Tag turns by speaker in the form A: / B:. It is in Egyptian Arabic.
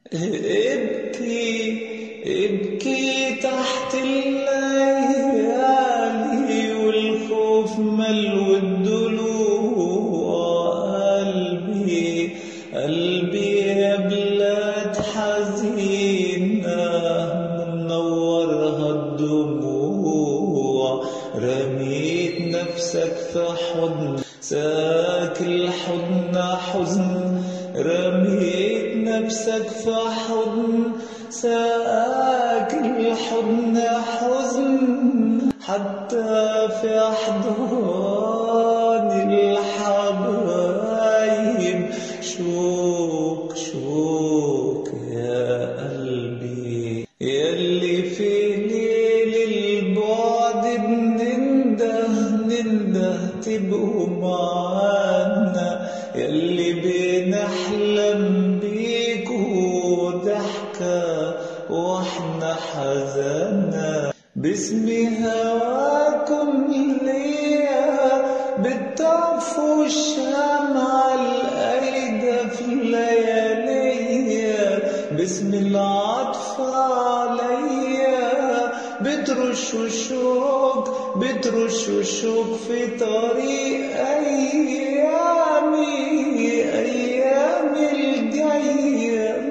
A: ابكي ابكي تحت الليالي والخوف ملو الدلوع قلبي قلبي يا بلاد حزينة منورها الدموع رميت نفسك في حضن ساك الحضن حزن رميت نفسك في حضن ساك الحضن حزن حتى في أحضان الحبايب شوك شوك يا قلبي يلي في ليل البعد بننده ننده تبقوا معانا يلي بنحلم بيكوا ضحكة واحنا حزنا باسم هواكم ليا بتطفوا الشمعة الأيدة في الليالية باسم العطف عليا بترشوا شوق بترشوا شوق في طريق أيامي أيامي الجاية